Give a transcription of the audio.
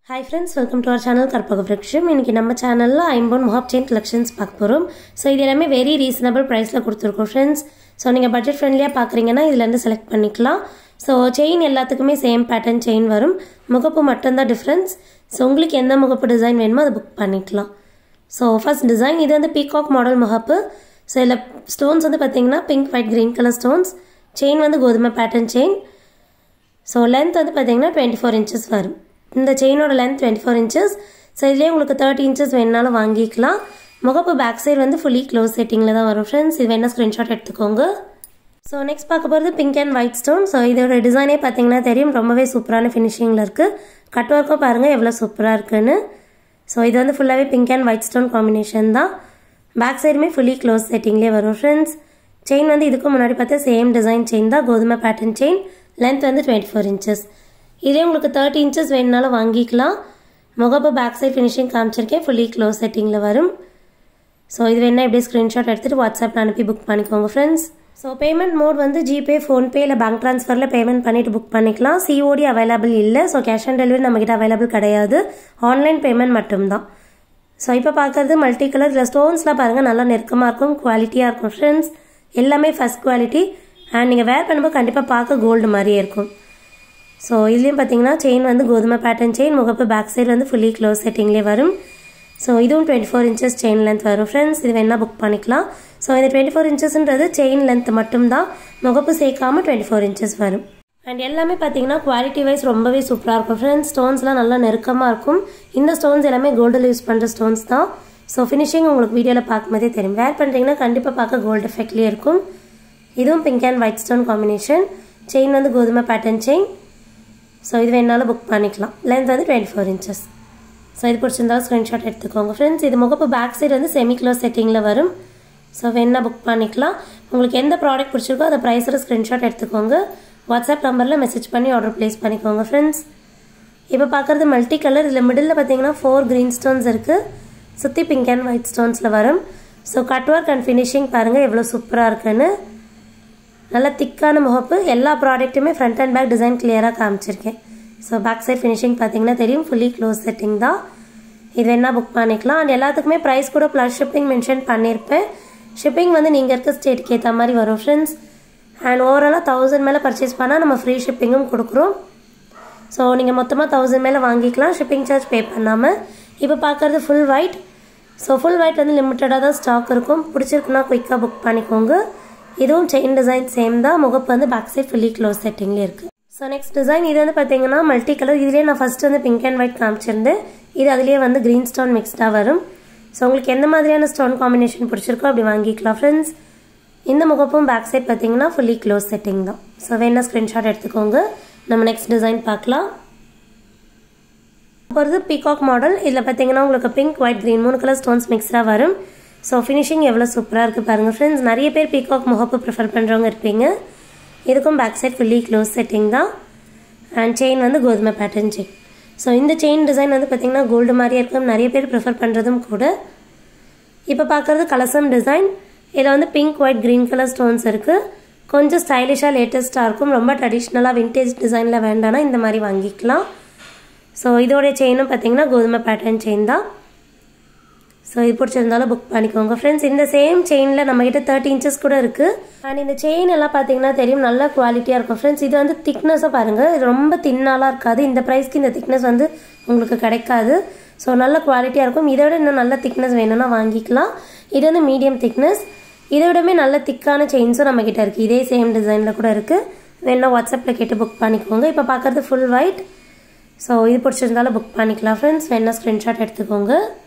hi friends welcome to our channel Karpaga Vriksham இன்னைக்கு நம்ம சேனலில் ஐம்பொன் முகாப் செயின் கலெக்ஷன்ஸ் பார்க்க போகிறோம் ஸோ இது எல்லாமே வெரி ரீசனபிள் ப்ரைஸில் கொடுத்துருக்கோம் ஃப்ரெண்ட்ஸ் ஸோ நீங்கள் பட்ஜெட் ஃப்ரெண்ட்லியாக பார்க்குறீங்கன்னா இதுலேருந்து செலக்ட் பண்ணிக்கலாம் ஸோ செயின் எல்லாத்துக்குமே சேம் பேட்டர்ன் செயின் வரும் முகப்பு மட்டும்தான் டிஃப்ரென்ஸ் ஸோ உங்களுக்கு எந்த முகப்பு டிசைன் வேணுமோ அதை புக் பண்ணிக்கலாம் ஸோ ஃபர்ஸ்ட் டிசைன் இது வந்து பீகாக் மாடல் முகப்பு ஸோ இதில் ஸ்டோன்ஸ் வந்து பார்த்தீங்கன்னா pink white green colour stones chain வந்து கோதுமை பேட்டர்ன் செயின் ஸோ லென்த் வந்து பார்த்தீங்கன்னா டுவெண்ட்டி ஃபோர் இன்ச்சஸ் வரும் இந்த செயினோட length twenty four inches so இதுலேயே உங்களுக்கு தேர்ட்டி இன்ச்சஸ் வேணுனாலும் வாங்கிக்கலாம் முகப்பு பேக் சைடு வந்து ஃபுல்லி க்ளோஸ் செட்டிங்கில் தான் வரும் ஃப்ரெண்ட்ஸ் இது வேணால் ஸ்க்ரீன்ஷாட் எடுத்துக்கோங்க ஸோ நெக்ஸ்ட் பார்க்க போகிறது pink and white stone so இதோட டிசைனே பார்த்தீங்கன்னா தெரியும் ரொம்பவே சூப்பரான ஃபினிஷிங்கில் இருக்குது கட் ஒர்க்கும் பாருங்கள் எவ்வளோ சூப்பராக இருக்குன்னு ஸோ இது வந்து ஃபுல்லாகவே pink and white stone combination தான் பேக் சைடுமே ஃபுல்லி க்ளோஸ் செட்டிங்லேயே வரும் ஃப்ரெண்ட்ஸ் செயின் வந்து இதுக்கு முன்னாடி பார்த்தா சேம் டிசைன் செயின் தான் கோதுமை பேட்டர்ன் செயின் லென்த் வந்து டுவெண்ட்டி ஃபோர் இன்ச்சஸ் இதே உங்களுக்கு தேர்ட்டி இன்ச்சஸ் வேணுனாலும் வாங்கிக்கலாம் முகப்பு பேக் சைட் ஃபினிஷிங் காமிச்சிருக்கேன் ஃபுல்லி க்ளோஸ் செட்டிங்கில் வரும் ஸோ இது வேணால் இப்படியே ஸ்க்ரீன்ஷாட் எடுத்துகிட்டு வாட்ஸ்அப்பில் அனுப்பி புக் பண்ணிக்கோங்க ஃப்ரெண்ட்ஸ் ஸோ பேமெண்ட் மோட் வந்து ஜிபே ஃபோன்பே இல்லை பேங்க் ட்ரான்ஸ்ஃபரில் பேமெண்ட் பண்ணிவிட்டு புக் பண்ணிக்கலாம் சிஓடி அவைலபிள் இல்லை ஸோ கேஷ் ஆன் டெலிவரி நம்மக்கிட்ட அவைலபிள் கிடையாது ஆன்லைன் பேமெண்ட் மட்டும்தான் ஸோ இப்போ பார்க்குறது மல்டி கலர் இதில் ஸ்டோன்ஸ்லாம் பாருங்கள் நல்லா நெருக்கமாக இருக்கும் குவாலிட்டியாக இருக்கும் ஃப்ரெண்ட்ஸ் எல்லாமே ஃபஸ்ட் குவாலிட்டி அண்ட் நீங்கள் வேர் பண்ணும்போது கண்டிப்பாக பார்க்க கோல்டு மாதிரியே இருக்கும் ஸோ இதுலேயும் பார்த்தீங்கன்னா செயின் வந்து கோதுமை பேட்டர்ன் செயின் முகப்பு பேக் சைடு வந்து ஃபுல்லி க்ளோஸ் செட்டிங்லேயே வரும் ஸோ இதுவும் twenty four inches chain length வரும் ஃப்ரெண்ட்ஸ் இது வேணால் புக் பண்ணிக்கலாம் ஸோ இந்த டுவெண்ட்டி ஃபோர் இன்ச்சஸ்ன்றது செயின் லென்த் மட்டும்தான் முகப்பு சேர்க்காமல் டுவெண்ட்டி ஃபோர் இன்ச்சஸ் வரும் அண்ட் எல்லாமே பார்த்தீங்கன்னா குவாலிட்டி வைஸ் ரொம்பவே சூப்பராக இருக்கும் ஃப்ரெண்ட்ஸ் ஸ்டோன்ஸ்லாம் நல்லா நெருக்கமாக இருக்கும் இந்த ஸ்டோன்ஸ் எல்லாமே கோல்டில் யூஸ் பண்ணுற ஸ்டோன்ஸ் தான் ஸோ ஃபினிஷிங் உங்களுக்கு வீடியோவில் பார்க்கும்போதே தெரியும் வேர் பண்ணுறீங்கன்னா கண்டிப்பாக பார்க்க கோல்டு எஃபெக்ட்லேயே இருக்கும் இதுவும் pink and white stone combination chain வந்து கோதுமை பேட்டர்ன் செயின் ஸோ இது வேணாலும் புக் பண்ணிக்கலாம் லென்த் வந்து டுவெண்ட்டி ஃபோர் இன்ச்சஸ் ஸோ இது பிடிச்சிருந்தாலும் ஸ்க்ரீன்ஷாட் எடுத்துக்கோங்க ஃப்ரெண்ட்ஸ் இது முகப்பு பேக் சைடு வந்து செமி க்ளோஸ் செட்டிங்கில் வரும் ஸோ வேணால் புக் பண்ணிக்கலாம் உங்களுக்கு எந்த ப்ராடக்ட் பிடிச்சிருக்கோ அதை ப்ரைஸோட ஸ்க்ரீன்ஷாட் எடுத்துக்கோங்க வாட்ஸ்அப் நம்பரில் மெசேஜ் பண்ணி ஆர்டர் ப்ளேஸ் பண்ணிக்கோங்க ஃப்ரெண்ட்ஸ் இப்போ பார்க்குறது மல்டி கலர் இதில் மிடில் பார்த்தீங்கன்னா ஃபோர் க்ரீன் ஸ்டோன்ஸ் இருக்குது சுற்றி பிங்க் அண்ட் ஒயிட் ஸ்டோன்ஸில் வரும் so cut work and finishing பாருங்கள் எவ்வளோ சூப்பராக இருக்குன்னு நல்ல திக்கான முகப்பு எல்லா ப்ராடக்ட்டுமே ஃப்ரண்ட் அண்ட் பேக் டிசைன் கிளியராக காமிச்சிருக்கேன் ஸோ பேக் சைட் ஃபினிஷிங் பார்த்தீங்கன்னா தெரியும் ஃபுல்லி க்ளோஸ் செட்டிங் தான் இது வேணால் புக் பண்ணிக்கலாம் அண்ட் எல்லாத்துக்குமே ப்ரைஸ் கூட ப்ளஸ் ஷிப்பிங் மென்ஷன் பண்ணியிருப்பேன் ஷிப்பிங் வந்து நீங்கள் இருக்க ஸ்டேட்டுக்கு ஏற்ற மாதிரி வரும் ஃப்ரெண்ட்ஸ் அண்ட் ஓவராலாக தௌசண்ட் மேலே பர்ச்சேஸ் பண்ணால் நம்ம ஃப்ரீ ஷிப்பிங்கும் கொடுக்குறோம் ஸோ நீங்கள் மொத்தமாக தௌசண்ட் மேலே வாங்கிக்கலாம் ஷிப்பிங் சார்ஜ் பே பண்ணாமல் இப்போ பார்க்குறது full white so full white வந்து லிமிட்டடாக தான் ஸ்டாக் இருக்கும் பிடிச்சிருக்குன்னா குயிக்காக புக் பண்ணிக்கோங்க இதுவும் செயின் டிசைன் சேம் தான் முகப்பு வந்து பேக் சைட் ஃபுல்லி க்ளோஸ் செட்டிங்லேயே இருக்குது ஸோ நெக்ஸ்ட் டிசைன் இது வந்து பார்த்தீங்கன்னா மல்டி கலர் இதுலேயே நான் ஃபஸ்ட் வந்து பிங்க் அண்ட் ஒயிட் காமிச்சிருந்தேன் இது அதுலேயே வந்து க்ரீன் ஸ்டோன் மிக்ஸ்டாக வரும் ஸோ உங்களுக்கு எந்த மாதிரியான ஸ்டோன் காம்பினேஷன் பிடிச்சிருக்கோ அப்படி வாங்கிக்கலாம் ஃப்ரெண்ட்ஸ் இந்த முகப்பும் பேக் சைட் பார்த்தீங்கன்னா ஃபுல்லி க்ளோஸ் செட்டிங் தான் ஸோ வேணா ஸ்க்ரீன்ஷாட் எடுத்துக்கோங்க நம்ம நெக்ஸ்ட் டிசைன் பார்க்கலாம் போகிறது பீகாக் மாடல் இதில் பார்த்தீங்கன்னா உங்களுக்கு பிங்க் ஒயிட் க்ரீன் மூணு கலர் ஸ்டோன்ஸ் மிக்ஸாக வரும் ஸோ ஃபினிஷிங் எவ்வளோ சூப்பராக இருக்குது பாருங்கள் ஃப்ரெண்ட்ஸ் நிறைய பேர் பீகாக் முகப்பு ப்ரிஃபர் பண்ணுறவங்க இருப்பீங்க இதுக்கும் back side fully close setting தான் அண்ட் செயின் வந்து கோதுமை பேட்டர்ன் செயின் ஸோ இந்த செயின் டிசைன் வந்து பார்த்திங்கன்னா கோல்டு மாதிரியே இருக்கும் நிறைய பேர் ப்ரிஃபர் பண்ணுறதும் கூட இப்போ பார்க்குறது கலசம் டிசைன் இதில் வந்து pink white green colour stones இருக்குது கொஞ்சம் ஸ்டைலிஷாக லேட்டஸ்ட்டாக இருக்கும் ரொம்ப ட்ரெடிஷ்னலாக விண்டேஜ் டிசைனில் வேண்டாம்னா இந்த மாதிரி வாங்கிக்கலாம் ஸோ இதோடைய செயினும் பார்த்தீங்கன்னா கோதுமை பேட்டர்ன் செயின் தான் ஸோ இது பிடிச்சிருந்தாலும் புக் பண்ணிக்கோங்க ஃப்ரெண்ட்ஸ் இந்த சேம் செயினில் நம்மக்கிட்ட தேர்ட்டி இன்ச்சஸ் கூட இருக்குது அண்ட் இந்த செயின் எல்லாம் பார்த்தீங்கன்னா தெரியும் நல்ல குவாலிட்டியாக இருக்கும் ஃப்ரெண்ட்ஸ் இது வந்து திக்னஸாக பாருங்கள் இது ரொம்ப தின்னாலாம் இருக்காது இந்த ப்ரைஸ்க்கு இந்த திக்னஸ் வந்து உங்களுக்கு கிடைக்காது ஸோ நல்ல குவாலிட்டியாக இருக்கும் இதை விட இன்னும் நல்ல திக்னஸ் வேணும்னா வாங்கிக்கலாம் இது வந்து மீடியம் திக்னஸ் இதை விடமே நல்ல திக்கான செயின்ஸும் நம்மக்கிட்ட இருக்குது இதே சேம் டிசைனில் கூட இருக்குது வேணா வாட்ஸ்அப்பில் கேட்டு புக் பண்ணிக்கோங்க இப்போ பார்க்குறது ஃபுல் ஒயிட் ஸோ இது பிடிச்சிருந்தாலும் புக் பண்ணிக்கலாம் ஃப்ரெண்ட்ஸ் வேணா ஸ்க்ரீன்ஷாட் எடுத்துக்கோங்க